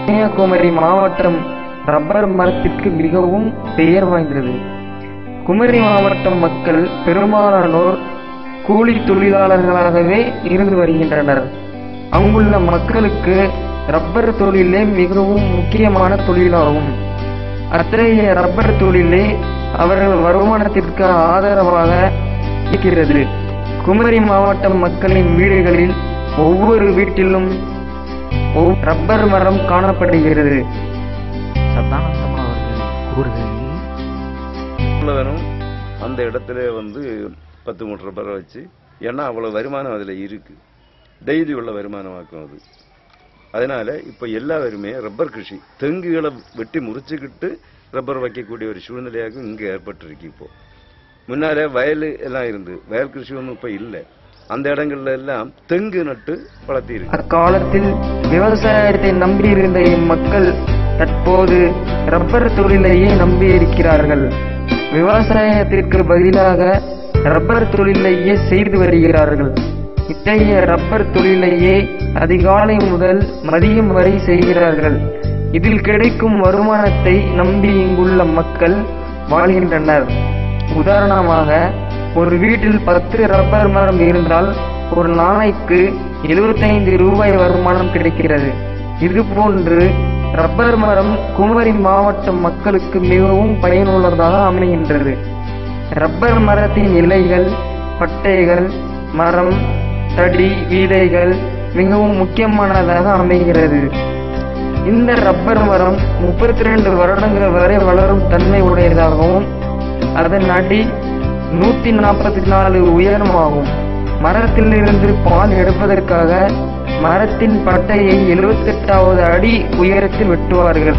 கன்னியாகுமரி மாவட்டம் ரப்பர் மரத்திற்கு மிகவும் பெயர் வாய்ந்தது குமரி மாவட்டம் மக்கள் பெரும்பாலானோர் கூலி தொழிலாளர்களாகவே இருந்து வருகின்றனர் அங்குள்ள மக்களுக்கு ரப்பர் தொழிலே மிகவும் முக்கியமான தொழிலாகும் அத்தகைய ரப்பர் தொழிலே அவர்கள் வருமானத்திற்கு ஆதரவாக இருக்கிறது குமரி மாவட்ட மக்களின் வீடுகளில் ஒவ்வொரு வீட்டிலும் ஒவ்- ரப்பர் மரம் காணப்படுகிறது சதானந்தம் அவர்கள் கூறுகையில் உள்ளவனும் அந்த இடத்துல வந்து பத்து மூட்டை ரப்பரை வச்சு ஏன்னா அவ்வளோ வருமானம் அதில் இருக்கு டெய்லி உள்ள வருமானமாக்கும் அது அதனால இப்போ எல்லாருமே ரப்பர் கிருஷி தெங்குகளை வெட்டி முறிச்சுக்கிட்டு ரப்பர் வைக்கக்கூடிய ஒரு சூழ்நிலையாக இங்கே ஏற்பட்டிருக்கு இப்போ முன்னாலே வயல் எல்லாம் இருந்து வயல் கிருஷி ஒன்றும் இப்போ இல்லை அந்த இடங்கள்ல எல்லாம் தெங்கு நட்டு வளர்த்திருக்கு அக்காலத்தில் விவசாயத்தை நம்பியிருந்த இம்மக்கள் தற்போது ரப்பர் தொழிலையே நம்பியிருக்கிறார்கள் விவசாயத்திற்கு பதிலாக ரப்பர் தொழிலையே செய்து வருகிறார்கள் இத்தகைய ரப்பர் தொழிலையே அதிகாலை முதல் மதியம் வரை செய்கிறார்கள் இதில் கிடைக்கும் வருமானத்தை நம்பி இங்குள்ள மக்கள் வாழ்கின்றனர் உதாரணமாக ஒரு வீட்டில் பத்து ரப்பர் மரம் இருந்தால் ஒரு நாளைக்கு 75 ரூபாய் வருமானம் கிடைக்கிறது இதுபோன்று ரப்பர் மரம் குமரி மாவட்ட மக்களுக்கு மிகவும் பயனுள்ளதாக அமைகின்றது ரப்பர் மரத்தின் இலைகள் பட்டைகள் மரம் தடி விதைகள் மிகவும் முக்கியமானதாக அமைகிறது இந்த ரப்பர் மரம் முப்பத்தி ரெண்டு வருடங்கள் வரை வளரும் தன்மை உடையதாகவும் அதன் அடி நூத்தி நாற்பத்தி நாலு உயரமாகும் மரத்திலிருந்து பால் எடுப்பதற்காக மரத்தின் பட்டையை எழுபத்தெட்டாவது அடி உயரத்தில் வெட்டுவார்கள்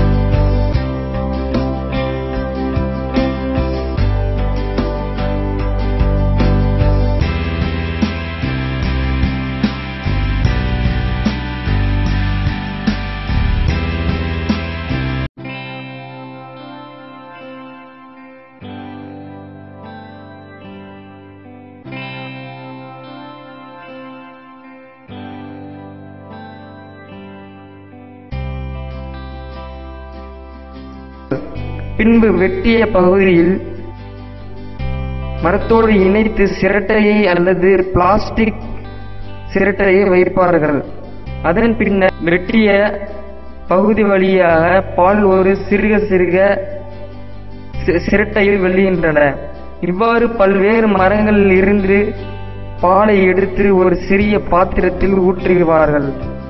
பின்பு வெட்டிய பகுதியில் மரத்தோடு இணைத்து சிரட்டையை அல்லது பிளாஸ்டிக் சிரட்டையை வைப்பார்கள் அதன் பின்னர் வெட்டிய பகுதி வழியாக பால் ஒரு சிறுக சிறுக சி- சிரட்டையில் வெளியின்றன இவ்வாறு பல்வேறு மரங்களில் இருந்து பாலை எடுத்து ஒரு சிறிய பாத்திரத்தில் ஊற்றுவார்கள்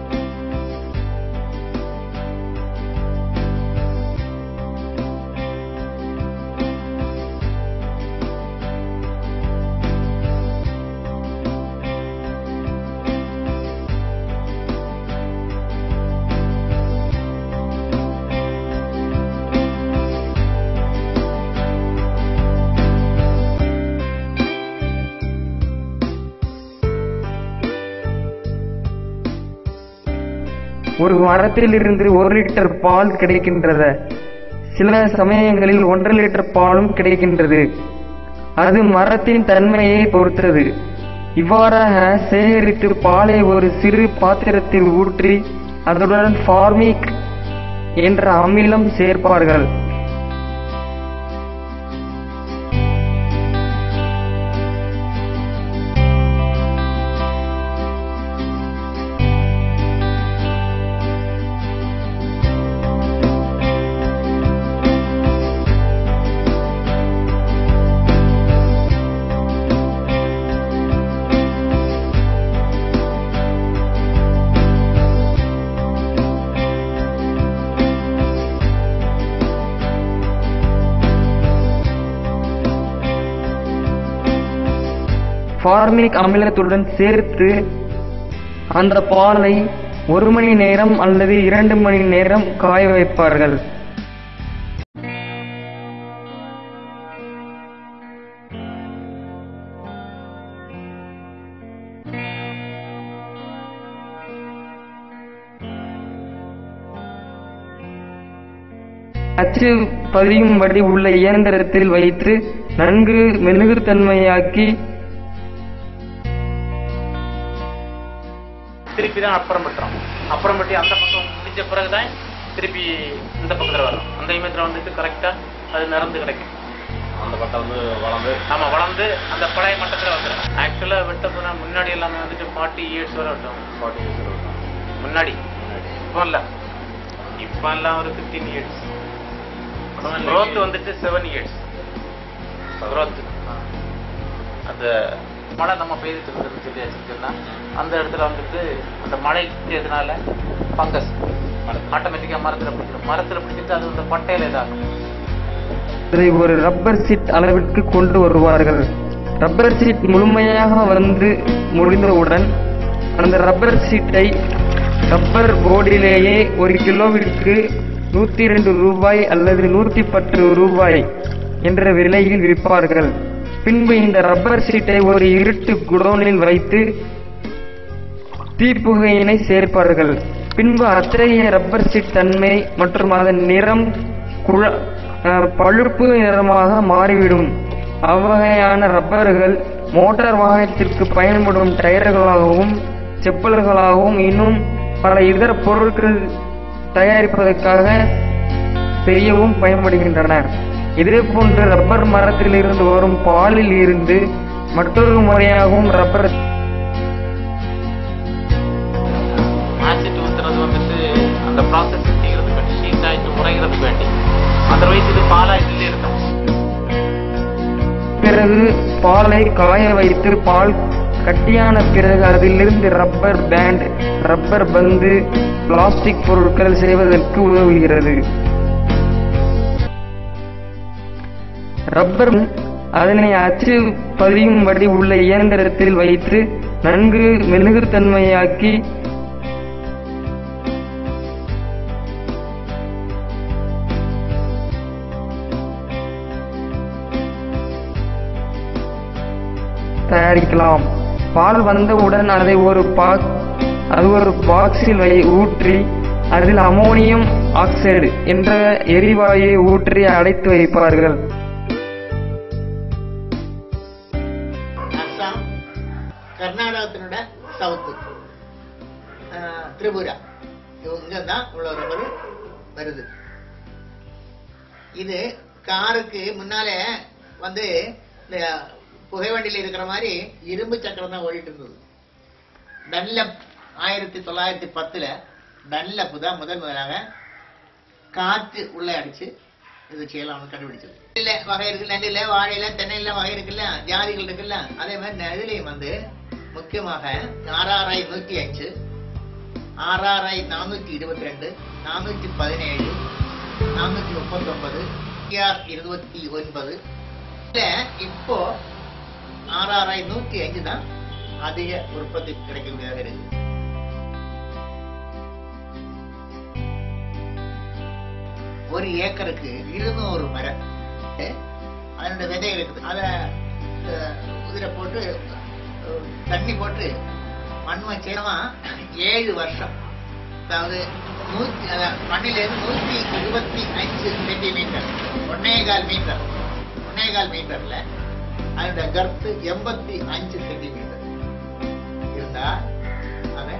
ஒரு மரத்தில் இருந்து ஒரு லிட்டர் பால் கிடைக்கின்றது சில சமயங்களில் ஒன்றரை லிட்டர் பாலும் கிடைக்கின்றது அது மரத்தின் தன்மையை பொறுத்தது இவ்வாறாக சேகரித்து பாலை ஒரு சிறு பாத்திரத்தில் ஊற்றி அதனுடன் ஃபார்மிக் என்ற அமிலம் சேர்ப்பார்கள் ஃபார்மிக் அமிலத்துடன் சேர்த்து அந்த பாலை ஒரு மணி நேரம் அல்லது இரண்டு மணி நேரம் காய வைப்பார்கள் அச்சு பதியும்படி உள்ள இயந்திரத்தில் வைத்து நன்கு மெழுகுத்தன்மையாக்கி திருப்பி தான் அப்புறம் பட்டுறோம் அப்புறம் பட்டி அந்த பக்கம் முடிஞ்ச பிறகுதான் திருப்பி இந்த பக்கத்துல வரும் அந்த இமயத்துல வந்துட்டு கரெக்டா அது நிறந்து கிடைக்கும் அந்த பட்டை வந்து வளர்ந்து ஆமா வளர்ந்து அந்த பழைய மட்டத்துல வந்துடும் ஆக்சுவலா வெட்ட போனா முன்னாடி எல்லாமே வந்துட்டு ஃபார்ட்டி இயர்ஸ் வரை வெட்டும் ஃபார்ட்டி இயர்ஸ் இருக்கும் முன்னாடி இப்போ இல்ல இப்போ எல்லாம் ஒரு ஃபிஃப்டீன் இயர்ஸ் growth வந்துட்டு செவன் இயர்ஸ் growth அந்த மழை நம்ம பெய்துட்டு இருக்குதுன்னு சொல்லி வச்சுக்கிட்டோம்னா அந்த இடத்துல வந்துட்டு அந்த மழைக்கு எதனால ஃபங்கஸ் ஆட்டோமேட்டிக்கா மரத்துல பிடிச்சிடும் மரத்துல பிடிச்சிட்டு அது அந்த பட்டையில இதாகும் இதை ஒரு ரப்பர் சீட் அளவிற்கு கொண்டு வருவார்கள் ரப்பர் சீட் முழுமையாக வந்து முடிந்தவுடன் அந்த ரப்பர் சீட்டை ரப்பர் போர்டிலேயே ஒரு கிலோவிற்கு நூத்தி இரண்டு ரூபாய் அல்லது நூத்தி பத்து ரூபாய் என்ற விலையில் விற்பார்கள் பின்பு இந்த ரப்பர் சீட்டை ஒரு இருட்டு குடோனில் வைத்து தீப்புகையினை சேர்ப்பார்கள் பின்பு அத்தகைய ரப்பர் சீட் தன்மை மற்றும் அதன் நிறம் குழ அஹ், பழுப்பு நிறமாக மாறிவிடும் அவ்வகையான ரப்பர்கள் மோட்டார் வாகனத்திற்கு பயன்படும் டயர்களாகவும் செப்பல்களாகவும் இன்னும் பல இதர பொருட்கள் தயாரிப்பதற்காக செய்யவும் பயன்படுகின்றன இதே போன்று ரப்பர் மரத்திலிருந்து வரும் பாலில் இருந்து மற்றொரு முறையாகவும் ரப்பர் ஆசிட் ஊத்துறது வந்துட்டு அந்த ப்ராசஸ் செய்யறதுக்கு வேண்டி ஷீட் ஆயிட்டு முறைகிறதுக்கு வேண்டி அதர்வைஸ் இது பாலா இதுல இருக்கும் பிறகு பாலை காய வைத்து பால் கட்டியான பிறகு அதிலிருந்து ரப்பர் பேண்ட் ரப்பர் பந்து பிளாஸ்டிக் பொருட்கள் செய்வதற்கு உதவுகிறது ரப்பர் அதனை அச்சு பதியும்படி உள்ள இயந்திரத்தில் வைத்து நன்கு மெழுகுத்தன்மையாக்கி தயாரிக்கலாம் பால் வந்தவுடன் அதை ஒரு பாக் அது ஒரு பாக்ஸில் வை ஊற்றி அதில் அமோனியம் ஆக்சைடு என்ற எரிவாயுவை ஊற்றி அடைத்து வைப்பார்கள் அஸ்ஸாம் கர்நாடகத்தினோட சவுத்து திரிபுரா இவங்க தான் இவ்வளோ ரப்பர் வருது இது காருக்கு முன்னாலே வந்து இந்த புகைவண்டியில் இருக்கிற மாதிரி இரும்பு சக்கரம் தான் ஓடிட்டு இருந்தது டன்லப் ஆயிரத்தி தொள்ளாயிரத்தி பத்துல டன்லப் தான் முதல் முதலாக காற்று உள்ளே அடிச்சு இது செய்யலாம்னு கண்டுபிடிச்சது இல்ல வகை இருக்கு நெல்லில வாழையில தென்னையில வகை இருக்குல்ல ஜாதிகள் இருக்குல்ல அதே மாதிரி நெல்லையும் வந்து முக்கியமாக ஆர்ஆர்ஐ நூத்தி அஞ்சு ஆர்ஆர்ஐ நானூத்தி இருபத்தி ரெண்டு நானூத்தி பதினேழு நானூத்தி முப்பத்தி ஒன்பது இருபத்தி ஒன்பது இல்ல இப்போ ஆர்ஆர்ஐ நூத்தி அஞ்சு தான் அதிக உற்பத்தி கிடைக்கக்கூடியதாக இருக்கு ஒரு ஏக்கருக்கு இருநூறு மரம் அஹ், அதனுடைய விதை இருக்குது அதை உதிர போட்டு அஹ், தண்ணி போட்டு மண்மை செய்யணுமா ஏழு வருஷம் அதாவது நூத்தி அதான் மண்ணிலிருந்து நூத்தி இருபத்தி அஞ்சு சென்டிமீட்டர் ஒன்னே கால் மீட்டர் ஒன்னே கால் மீட்டர்ல அதனுடைய கர்த்து எண்பத்தி அஞ்சு சென்டிமீட்டர் இருந்தா அதை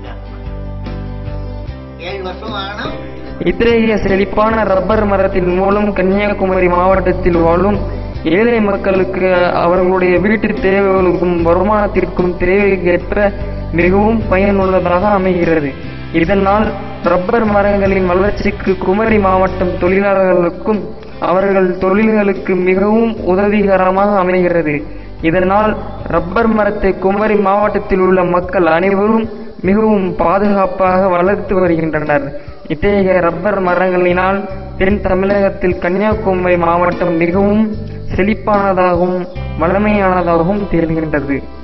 ஏழு வருஷம் ஆகணும் இத்தகைய செழிப்பான ரப்பர் மரத்தின் மூலம் கன்னியாகுமரி மாவட்டத்தில் வாழும் ஏழை மக்களுக்கு அவர்களுடைய வீட்டு தேவைகளுக்கும் வருமானத்திற்கும் தேவைக்கேற்ப மிகவும் பயனுள்ளதாக அமைகிறது இதனால் ரப்பர் மரங்களின் வளர்ச்சிக்கு குமரி மாவட்டம் தொழிலாளர்களுக்கும் அவர்கள் தொழில்களுக்கு மிகவும் உதவிகரமாக அமைகிறது இதனால் ரப்பர் மரத்தை குமரி மாவட்டத்தில் உள்ள மக்கள் அனைவரும் மிகவும் பாதுகாப்பாக வளர்த்து வருகின்றனர் இத்தகைய ரப்பர் மரங்களினால் தென் தமிழகத்தில் கன்னியாகுமரி மாவட்டம் மிகவும் செழிப்பானதாகவும் வளமையானதாகவும் திகழ்கின்றது